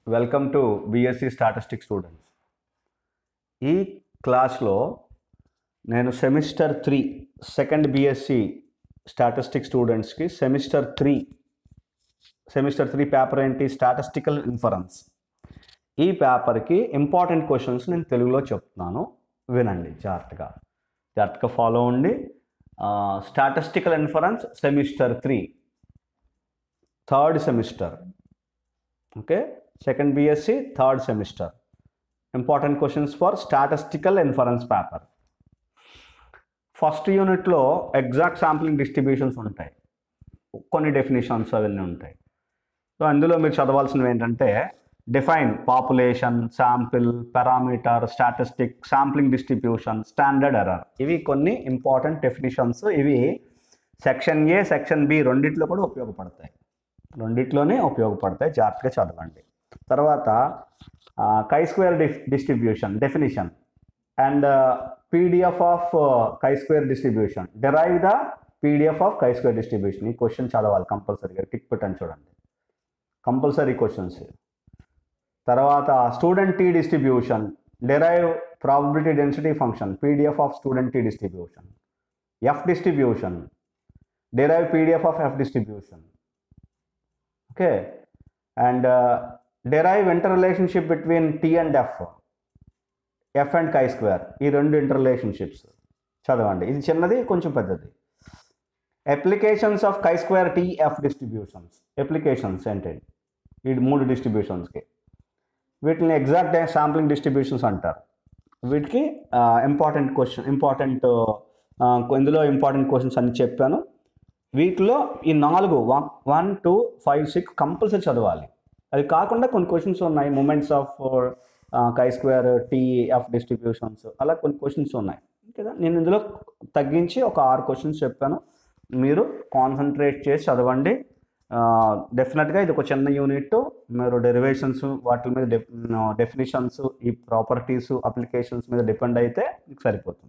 welcome to BSc statistics students ఈ క్లాస్లో నేను semester three second BSc statistics స్టూడెంట్స్కి semester three semester three paper ఏంటి స్టాటిస్టికల్ ఇన్ఫరెన్స్ ఈ పేపర్కి ఇంపార్టెంట్ క్వశ్చన్స్ నేను తెలుగులో చెప్తున్నాను వినండి జాగ్రత్తగా జాగ్రత్తగా ఫాలో అవ్వండి statistical inference semester three third semester okay second BSc third semester important questions for statistical inference paper first యూనిట్లో ఎగ్జాక్ట్ శాంప్లింగ్ డిస్ట్రిబ్యూషన్స్ ఉంటాయి కొన్ని డెఫినేషన్స్ అవన్నీ ఉంటాయి సో అందులో మీరు చదవాల్సినవి ఏంటంటే define population sample parameter statistic sampling distribution standard error ఇవి కొన్ని ఇంపార్టెంట్ డెఫినేషన్స్ ఇవి సెక్షన్ ఏ సెక్షన్ బి రెండిట్లో కూడా ఉపయోగపడతాయి రెండిట్లోనే ఉపయోగపడతాయి జాగ్రత్తగా చదవండి తర్వాత కై స్క్వేర్ డిఫ్ distribution definition and PDF of chi square distribution derive the PDF of chi square distribution ఈ క్వశ్చన్ చదవాలి కంపల్సరీగా టిక్ పెట్టని చూడండి కంపల్సరీ క్వశ్చన్స్ తర్వాత student t distribution derive probability density function PDF of student t distribution F distribution derive PDF of F distribution okay and derive inter relationship between t and F F and chi square ఈ రెండు inter relationships చదవండి ఇది చిన్నది కొంచెం పెద్దది applications of chi square t F distributions applications ఏంటండి ఈ మూడు డిస్ట్రిబ్యూషన్స్కి వీటిని ఎగ్జాక్ట్ శాంప్లింగ్ డిస్ట్రిబ్యూషన్స్ అంటారు వీటికి ఇంపార్టెంట్ క్వశ్చన్ ఇంపార్టెంట్ ఇందులో ఇంపార్టెంట్ క్వశ్చన్స్ అన్ని చెప్పాను వీటిలో ఈ నాలుగు one one two five six compulsory చదవాలి అది కాకుండా కొన్ని క్వశ్చన్స్ ఉన్నాయి moments of chi square t F distributions అలా కొన్ని క్వశ్చన్స్ ఉన్నాయి కదా నేను ఇందులో తగ్గించి ఒక ఆరు క్వశ్చన్స్ చెప్పాను మీరు కాన్సన్ట్రేట్ చేసి చదవండి డెఫినెట్గా ఇది ఒక చిన్న యూనిట్ మీరు డెరివేషన్స్ వాటి మీద డెఫినేషన్స్ ఈ ప్రాపర్టీస్ అప్లికేషన్స్ మీద డిపెండ్ అయితే మీకు సరిపోతుంది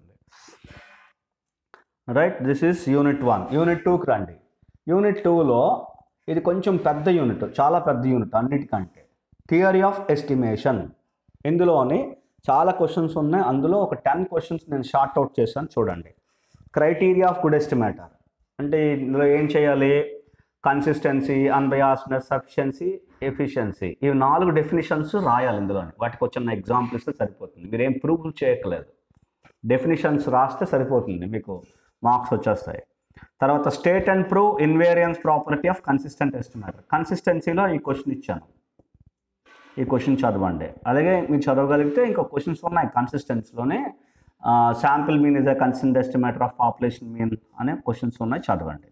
right this is unit one unit టూకి రండి యూనిట్ టూలో ఇది కొంచెం పెద్ద యూనిట్ చాలా పెద్ద యూనిట్ అన్నిటికంటే థియరీ ఆఫ్ ఎస్టిమేషన్ ఇందులోని చాలా క్వశ్చన్స్ ఉన్నాయి అందులో ఒక టెన్ క్వశ్చన్స్ నేను షార్ట్ అవుట్ చేశాను చూడండి క్రైటీరియా ఆఫ్ గుడ్ ఎస్టిమేటర్ అంటే ఇందులో ఏం చేయాలి కన్సిస్టెన్సీ అన్బయాస్నెస్ సఫిషియన్సీ ఎఫిషియన్సీ ఇవి నాలుగు డెఫినేషన్స్ రాయాలి ఇందులోని వాటికి వచ్చిన ఎగ్జాంపుల్ ఇస్తే సరిపోతుంది మీరు ఏం ప్రూఫ్ చేయట్లేదు డెఫినేషన్స్ రాస్తే సరిపోతుంది మీకు మార్క్స్ వచ్చేస్తాయి తర్వాత state and prove invariance property of consistent estimator కన్సిస్టెన్సీలో ఈ క్వశ్చన్ ఇచ్చాను ఈ క్వశ్చన్ చదవండి అలాగే మీరు చదవగలిగితే ఇంకో క్వశ్చన్స్ ఉన్నాయి కన్సిస్టెన్సీలోనే sample mean is a consistent estimator of population mean అనే క్వశ్చన్స్ ఉన్నాయి చదవండి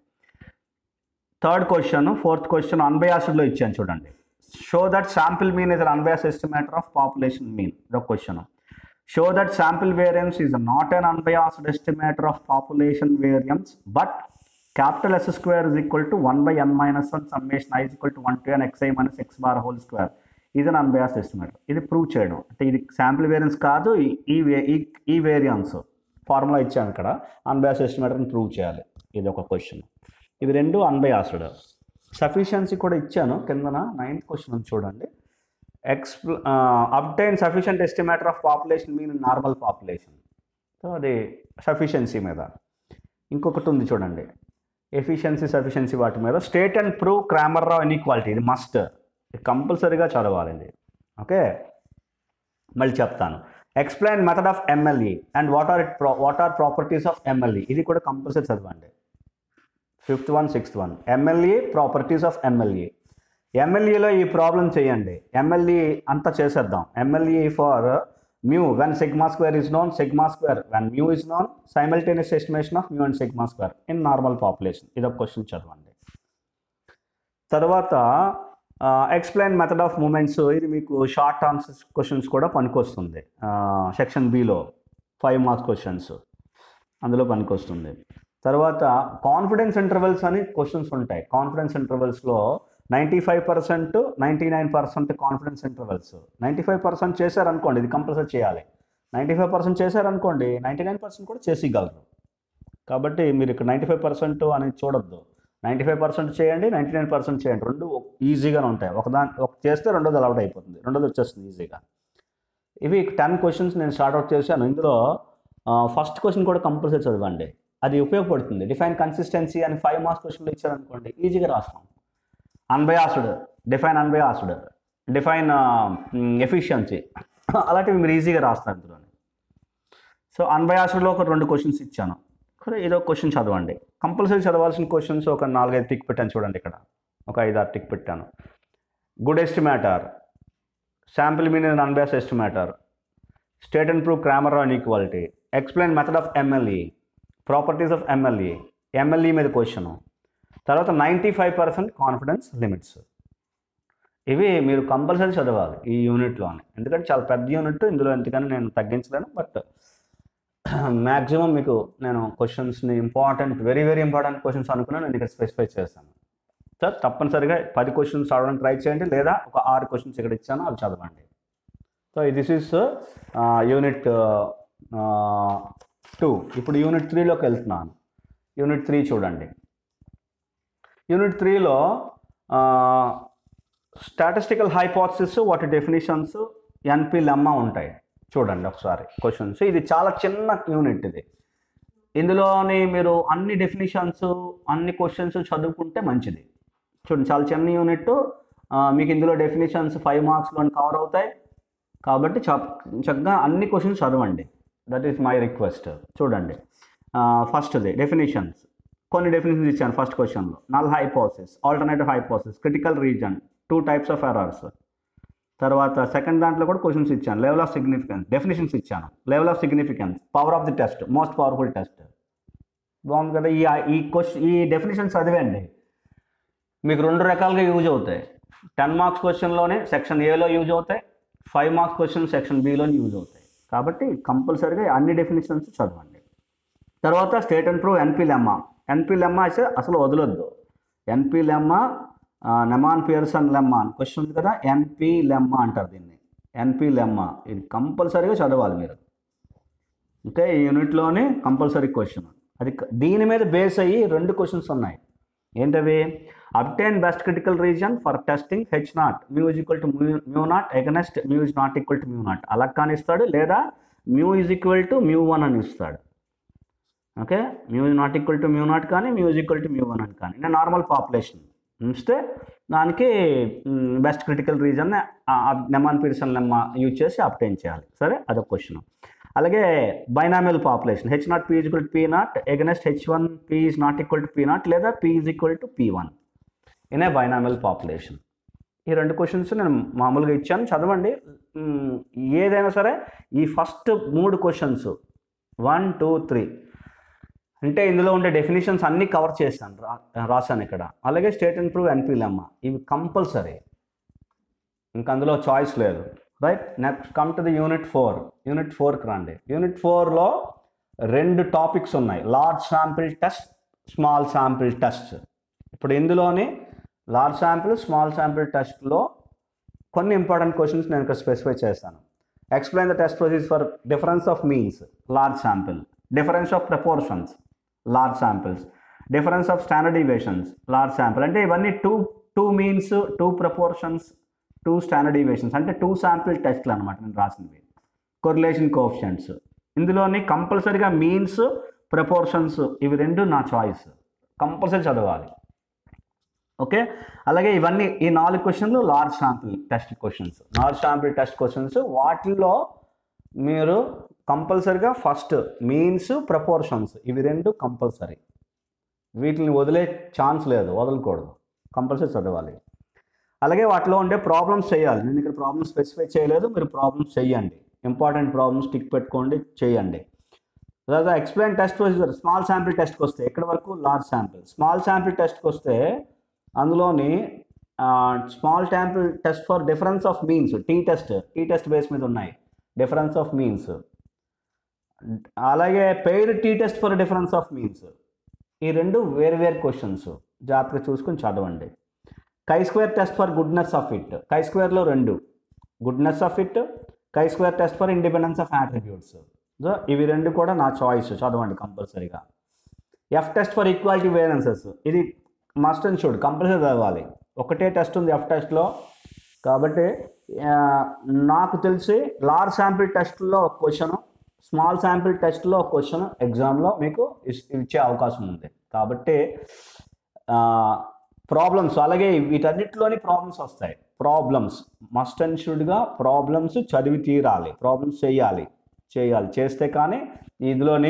థర్డ్ క్వశ్చన్ ఫోర్త్ క్వశ్చన్ అన్బయాస్డ్లో ఇచ్చాను చూడండి show that sample mean is un unbias estimator of population mean ఇదొక question show that sample variance is not un unbiased estimator of population variance but capital S square is equal to one by n minus one summation i is equal to one to N xi minus x bar whole square is un unbiased estimator ఇది prove చేయడం అంటే ఇది sample variance కాదు ఈ- ఈ వే- ఈ ఈ variance formula ఇచ్చాను ఇక్కడ అన్బయాస్డ్ ఎస్టిమేటర్ని ప్రూవ్ చేయాలి ఇది ఒక క్వశ్చన్ ఇవి రెండు అన్బయాస్డ్ సఫిషియన్సీ కూడా ఇచ్చాను కిందన నైన్త్ క్వశ్చన్ ఉంది చూడండి ఎక్స్ప్ల obtain sufficient estimator of population mean normal population so అది సఫిషియన్సీ మీద ఇంకొకటి ఉంది చూడండి ఎఫిషియన్సీ సఫిషియన్సీ వాటి మీద state and prove Cramer Rao inequality ఇది మస్ట్ కంపల్సరీగా చదవాలి ఇది ఓకే మళ్ళీ చెప్తాను explain method of MLE and what are it what are properties of MLE ఇది కూడా కంపల్సరీ చదవండి fifth one sixth one MLE properties of MLE ఎంఎల్ఏలో ఈ ప్రాబ్లం చేయండి ఎంఎల్ఏ అంతా చేసేద్దాం MLA for mu when sigma square is known sigma square when mu is known simultaneous estimation of mu and sigma square in normal population ఇది ఒక question చదవండి తర్వాత explain method of moments ఇది మీకు short answers questions కూడా పనికొస్తుంది section బిలో five marks questions అందులో పనికొస్తుంది తర్వాత కాన్ఫిడెన్స్ ఇంటర్వెల్స్ అని క్వశ్చన్స్ ఉంటాయి కాన్ఫిడెన్స్ ఇంటర్వెల్స్లో ninety five percent ninety nine percent confidence intervals ninety five percent చేశారనుకోండి ఇది కంపల్సరీ చేయాలి నైంటీ ఫైవ్ పర్సెంట్ చేశారనుకోండి నైంటీ నైన్ పర్సెంట్ కూడా చేసేయగలరు కాబట్టి మీరు ఇక్కడ నైంటీ ఫైవ్ పర్సెంట్ అనేది చూడొద్దు నైంటీ ఫైవ్ పర్సెంట్ చేయండి నైంటీ నైన్ పర్సెంట్ చేయండి రెండు ఈజీగానే ఉంటాయి ఒకదాని ఒక చేస్తే రెండోది అలౌట్ అయిపోతుంది రెండోది వచ్చేస్తుంది ఈజీగా ఇవి టెన్ క్వశ్చన్స్ నేను స్టార్ట్అవుట్ చేశాను ఇందులో ఫస్ట్ క్వశ్చన్ కూడా కంపల్సరీ చదవండి అది ఉపయోగపడుతుంది డిఫైన్ కన్సిస్టెన్సీ అని ఫైవ్ మార్క్స్ క్వశ్చన్లు ఇచ్చారనుకోండి ఈజీగా రాస్తాం unbiased define unbiased define efficiency అలాంటివి మీరు ఈజీగా రాస్తారు ఇందులో సో అన్బయాస్డ్లో ఒక రెండు క్వశ్చన్స్ ఇచ్చాను సరే ఏదో క్వశ్చన్ చదవండి కంపల్సరీ చదవాల్సిన క్వశ్చన్స్ ఒక నాలుగైదు టిక్ పెట్టాను చూడండి ఇక్కడ ఒక ఐదు ఆరు టిక్ పెట్టాను good estimator sample mean and unbias estimator state and prove Cramer and equality explain method of MLE properties of MLE MLE మీద క్వశ్చన్ తర్వాత ninety five percent confidence limits ఇవి మీరు కంపల్సరీ చదవాలి ఈ యూనిట్లోనే ఎందుకంటే చాలా పెద్ద యూనిట్ ఇందులో ఎందుకని నేను తగ్గించలేను బట్ మ్యాక్సిమం మీకు నేను క్వశ్చన్స్ని important very very important questions అనుకున్నా నేను ఇక్కడ స్పెసిఫై చేస్తాను సార్ తప్పనిసరిగా పది క్వశ్చన్స్ చదవడానికి ట్రై చేయండి లేదా ఒక ఆరు క్వశ్చన్స్ ఇక్కడ ఇచ్చాను అవి చదవండి so this is unit two ఇప్పుడు యూనిట్ త్రీలోకి వెళ్తున్నాను యూనిట్ త్రీ చూడండి యూనిట్ త్రీలో స్టాటిస్టికల్ హైపోథసిస్ వాటి డెఫినేషన్స్ ఎన్పి లెమ్మా ఉంటాయి చూడండి ఒకసారి క్వశ్చన్స్ ఇది చాలా చిన్న యూనిట్ ఇది ఇందులోని మీరు అన్ని డెఫినేషన్స్ అన్ని క్వశ్చన్స్ చదువుకుంటే మంచిది చూడండి చాలా చిన్న యూనిట్ మీకు ఇందులో డెఫినేషన్స్ ఫైవ్ మార్క్స్లో కవర్ అవుతాయి కాబట్టి చ- చక్కగా అన్ని క్వశ్చన్స్ చదవండి దట్ ఈస్ మై రిక్వెస్ట్ చూడండి ఫస్ట్ది డెఫినేషన్స్ కొన్ని డెఫినేషన్స్ ఇచ్చాను ఫస్ట్ క్వశ్చన్లో null hypothesis alternative hypothesis critical region two types of errors తర్వాత సెకండ్ దాంట్లో కూడా క్వశ్చన్స్ ఇచ్చాను లెవెల్ ఆఫ్ సిగ్నిఫికెన్స్ డెఫినేషన్స్ ఇచ్చాను level of significance power of the test most powerful test బాగుంది కదా ఈ ఈ క్వశ్చన్ ఈ డెఫినేషన్స్ చదివండి మీకు రెండు రకాలుగా యూజ్ అవుతాయి టెన్ మార్క్స్ క్వశ్చన్లోనే సెక్షన్ ఏలో యూజ్ అవుతాయి ఫైవ్ మార్క్స్ క్వశ్చన్ సెక్షన్ బిలో యూజ్ అవుతాయి కాబట్టి కంపల్సరీగా అన్ని డెఫినేషన్స్ చదవండి తర్వాత state and prove NP lemma NP lemma అయితే అసలు వదలొద్దు NP lemma Neyman Pearson lemma అని క్వశ్చన్ ఉంది కదా ఎన్పి లెమ్మా అంటారు దీన్ని ఎన్పి లెమ్మా ఇది కంపల్సరీగా చదవాలి మీరు అంటే ఈ యూనిట్లోనే కంపల్సరీ క్వశ్చన్ అది క- దీని మీద బేస్ అయ్యి రెండు క్వశ్చన్స్ ఉన్నాయి ఏంటవి obtain best critical region for testing H naught mu is equal to mu naught against mu is not equal to mu naught అలా కానీ ఇస్తాడు లేదా mu is equal to mu one అని ఇస్తాడు okay mu naught equal to mu naught కానీ mu is equal to mu one అని కానీ నేను నార్మల్ పాపులేషన్ ఇస్తే దానికి best critical region Neyman Pearson lemma use చేసి అప్టైన్ చేయాలి సరే అదొక క్వశ్చన్ అలాగే binomial population H naught p equal to p naught against H one p is not equal to p naught లేదా p is equal to p one in a binomial population ఈ రెండు questions నేను మామూలుగా ఇచ్చాను చదవండి మ్, ఏదైనా సరే ఈ ఫస్ట్ మూడు క్వశ్చన్స్ వన్ టూ త్రీ అంటే ఇందులో ఉండే డెఫినేషన్స్ అన్నీ కవర్ చేశాను రా రాశాను ఇక్కడ అలాగే స్టేట్ అండ్ ప్రూవ్ ఎన్పీలమ్మ ఇవి కంపల్సరీ ఇంక అందులో చాయిస్ లేదు right next come to the unit four unit ఫోర్కి రండి యూనిట్ ఫోర్లో రెండు టాపిక్స్ ఉన్నాయి large sample test small sample test ఇప్పుడు ఇందులోని లార్జ్ శాంపిల్ స్మాల్ శాంపిల్ టెస్ట్లో కొన్ని ఇంపార్టెంట్ క్వశ్చన్స్ నేను ఇక్కడ స్పెసిఫై చేస్తాను explain the test procedure for difference of means large sample difference of proportions large samples difference of standard deviations large sample అంటే ఇవన్నీ two two means two proportions two standard deviations అంటే two sample టెస్ట్లు అనమాట నేను రాసినవి correlation coefficients ఇందులోని కంపల్సరీగా means proportions ఇవి రెండు నా చాయిస్ కంపల్సరీ చదవాలి ఓకే అలాగే ఇవన్నీ ఈ నాలుగు క్వశ్చన్లు large sample test questions large sample test questions వాటిల్లో మీరు కంపల్సరిగా ఫస్ట్ మీన్స్ ప్రపోర్షన్స్ ఇవి రెండు కంపల్సరీ వీటిని వదిలే ఛాన్స్ లేదు వదలకూడదు కంపల్సరీ చదవాలి అలాగే వాటిలో ఉండే ప్రాబ్లమ్స్ చేయాలి నేను ఇక్కడ ప్రాబ్లమ్స్ స్పెసిఫై చేయలేదు మీరు ప్రాబ్లమ్స్ చేయండి ఇంపార్టెంట్ ప్రాబ్లమ్స్ టిక్ పెట్టుకోండి చేయండి తర్వాత explain test procedure small sample టెస్ట్కి వస్తే ఎక్కడి వరకు లార్జ్ శాంపిల్ స్మాల్ శాంపిల్ టెస్ట్కి వస్తే అందులోని small sample test for difference of means t test t test base మీద ఉన్నాయి డిఫరెన్స్ ఆఫ్ మీన్స్ అలాగే paired t test for difference of means ఈ రెండు వేరు వేరు క్వశ్చన్స్ జాగ్రత్తగా చూసుకొని చదవండి chi square test for goodness of fit chi స్క్వేర్లో రెండు goodness of fit chi square test for independence of attributes so ఇవి రెండు కూడా నా చాయిస్ చదవండి కంపల్సరీగా F test for equality variances ఇది మస్ట్ అండ్ షుడ్ కంపల్సరీ చదవాలి ఒకటే టెస్ట్ ఉంది ఎఫ్ టెస్ట్లో కాబట్టి ఆ, నాకు తెలిసి లార్జ్ శాంపిల్ టెస్ట్లో ఒక క్వశ్చన్ స్మాల్ శాంపిల్ టెస్ట్లో ఒక క్వశ్చన్ ఎగ్జామ్లో మీకు ఇస్- ఇచ్చే అవకాశం ఉంది కాబట్టి ప్రాబ్లమ్స్ అలాగే వీటన్నిటిలోని ప్రాబ్లమ్స్ వస్తాయి ప్రాబ్లమ్స్ మస్ట్ అండ్ షుడ్గా ప్రాబ్లమ్స్ చదివి తీరాలి ప్రాబ్లమ్స్ చేయాలి చేయాలి చేస్తే కానీ ఇందులోని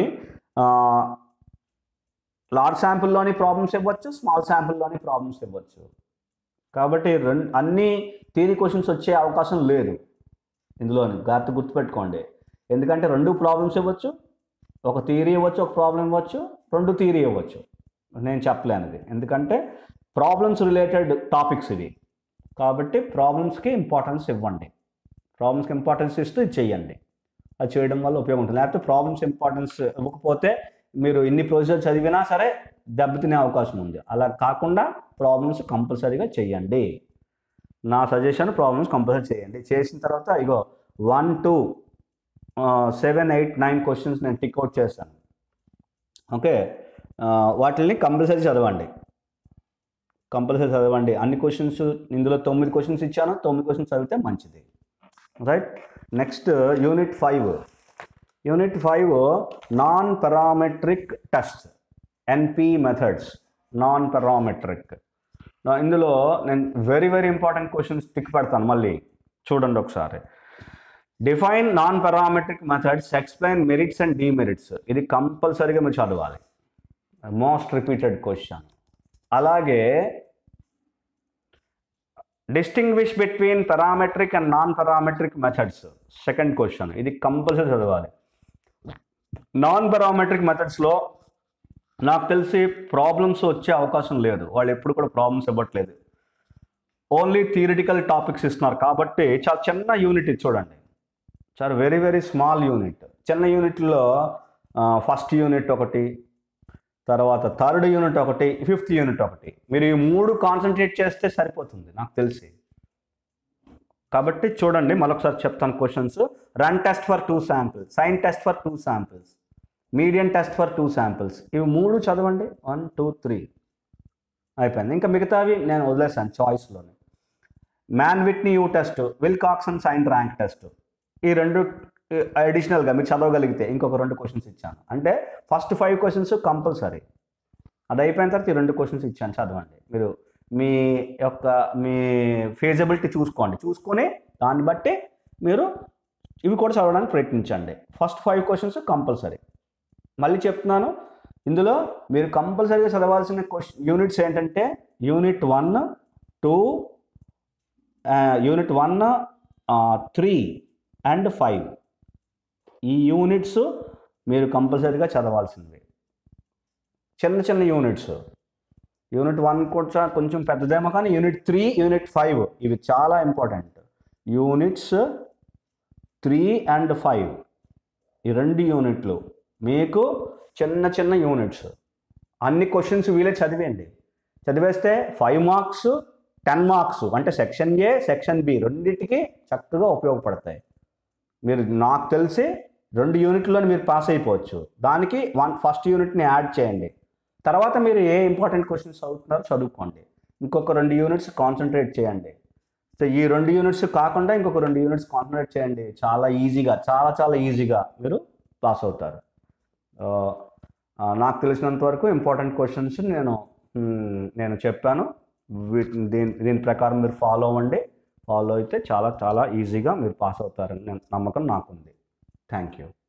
లార్జ్ శాంపుల్లోని ప్రాబ్లమ్స్ ఇవ్వచ్చు స్మాల్ శాంపుల్లోని ప్రాబ్లమ్స్ ఇవ్వచ్చు కాబట్టి రెండు అన్ని థియరీ క్వశ్చన్స్ వచ్చే అవకాశం లేదు ఇందులోని జాగ్రత్త గుర్తుపెట్టుకోండి ఎందుకంటే రెండు ప్రాబ్లమ్స్ ఇవ్వచ్చు ఒక థియరీ ఇవ్వచ్చు ఒక ప్రాబ్లం ఇవ్వచ్చు రెండు థియరీ ఇవ్వచ్చు నేను చెప్పలేనిది ఎందుకంటే ప్రాబ్లమ్స్ రిలేటెడ్ టాపిక్స్ ఇవి కాబట్టి ప్రాబ్లమ్స్కి ఇంపార్టెన్స్ ఇవ్వండి ప్రాబ్లమ్స్కి ఇంపార్టెన్స్ ఇస్తూ ఇది చెయ్యండి అది చేయడం వల్ల ఉపయోగం ఉంటుంది లేకపోతే ప్రాబ్లమ్స్ ఇంపార్టెన్స్ ఇవ్వకపోతే మీరు ఇన్ని ప్రొసీజర్ చదివినా సరే దెబ్బతినే అవకాశం ఉంది అలా కాకుండా ప్రాబ్లమ్స్ కంపల్సరీగా చెయ్యండి నా సజెషన్ ప్రాబ్లమ్స్ కంపల్సరీ చేయండి చేసిన తర్వాత ఇగో one two seven eight nine questions నేను టిక్ అవుట్ చేస్తాను ఓకే వాటిని కంపల్సరీ చదవండి కంపల్సరీ చదవండి అన్ని క్వశ్చన్స్ ఇందులో తొమ్మిది క్వశ్చన్స్ ఇచ్చాను తొమ్మిది క్వశ్చన్స్ చదివితే మంచిది right next unit five unit five non parametric test NP methods non parametric ఇందులో నేను very very important questions tick పెడతాను మళ్ళీ చూడండి ఒకసారి define non parametric methods explain merits and demerits ఇది కంపల్సరీగా మీరు చదవాలి మోస్ట్ రిపీటెడ్ క్వశ్చన్ అలాగే distinguish between parametric and non parametric methods second question ఇది కంపల్సరీ చదవాలి నాన్ పారామెట్రిక్ మెథడ్స్లో నాకు తెలిసి ప్రాబ్లమ్స్ వచ్చే అవకాశం లేదు వాళ్ళు ఎప్పుడు కూడా ప్రాబ్లమ్స్ ఇవ్వట్లేదు ఓన్లీ థియరిటికల్ టాపిక్స్ ఇస్తున్నారు కాబట్టి చాలా చిన్న యూనిట్ ఇది చూడండి చాలా వెరీ వెరీ స్మాల్ యూనిట్ చిన్న యూనిట్లో ఫస్ట్ యూనిట్ ఒకటి తర్వాత థర్డ్ యూనిట్ ఒకటి ఫిఫ్త్ యూనిట్ ఒకటి మీరు ఈ మూడు కాన్సన్ట్రేట్ చేస్తే సరిపోతుంది నాకు తెలిసి కాబట్టి చూడండి మరొకసారి చెప్తాను questions run test for two samples sign test for two samples median test for two samples ఇవి మూడు చదవండి వన్ టూ త్రీ అయిపోయింది ఇంకా మిగతావి నేను వదిలేసాను చాయిస్లోనే Mann Whitney U test Wilcoxon sign rank test ఈ రెండు అడిషనల్గా మీరు చదవగలిగితే ఇంకొక రెండు క్వశ్చన్స్ ఇచ్చాను అంటే ఫస్ట్ ఫైవ్ క్వశ్చన్స్ కంపల్సరీ అది అయిపోయిన తర్వాత ఈ రెండు క్వశ్చన్స్ ఇచ్చాను చదవండి మీరు మీ యొక్క మీ ఫేజబిలిటీ చూసుకోండి చూసుకొని దాన్ని బట్టి మీరు ఇవి కూడా చదవడానికి ప్రయత్నించండి ఫస్ట్ ఫైవ్ క్వశ్చన్స్ కంపల్సరీ మళ్ళీ చెప్తున్నాను ఇందులో మీరు కంపల్సరీగా చదవాల్సిన క్వశ్చన్ యూనిట్స్ ఏంటంటే unit one two unit one three and five ఈ యూనిట్స్ మీరు కంపల్సరీగా చదవాల్సింది చిన్న చిన్న యూనిట్స్ యూనిట్ వన్ కూడా కొంచెం పెద్దదేమో కానీ యూనిట్ త్రీ యూనిట్ ఫైవ్ ఇవి చాలా important units three and five ఈ రెండు యూనిట్లు మీకు చిన్న చిన్న యూనిట్స్ అన్ని క్వశ్చన్స్ వీలే చదివేయండి చదివేస్తే ఫైవ్ మార్క్స్ టెన్ మార్క్స్ అంటే సెక్షన్ ఏ సెక్షన్ బి రెండింటికి చక్కగా ఉపయోగపడతాయి మీరు నాకు తెలిసి రెండు యూనిట్లను మీరు పాస్ అయిపోవచ్చు దానికి వన్ ఫస్ట్ యూనిట్ని యాడ్ చేయండి తర్వాత మీరు ఏ ఇంపార్టెంట్ క్వశ్చన్స్ చదువుతున్నారో చదువుకోండి ఇంకొక రెండు యూనిట్స్ కాన్సన్ట్రేట్ చేయండి సో ఈ రెండు యూనిట్స్ కాకుండా ఇంకొక రెండు యూనిట్స్ కాన్సన్ట్రేట్ చేయండి చాలా ఈజీగా చాలా చాలా ఈజీగా మీరు పాస్ అవుతారు ఆ, ఆ, నాకు తెలిసినంత వరకు ఇంపార్టెంట్ క్వశ్చన్స్ నేను మ్, నేను చెప్పాను వీటిని దీని దీని ప్రకారం మీరు ఫాలో అవ్వండి ఫాలో అయితే చాలా చాలా ఈజీగా మీరు పాస్ అవుతారని నేను నమ్మకం నాకుంది థ్యాంక్ యూ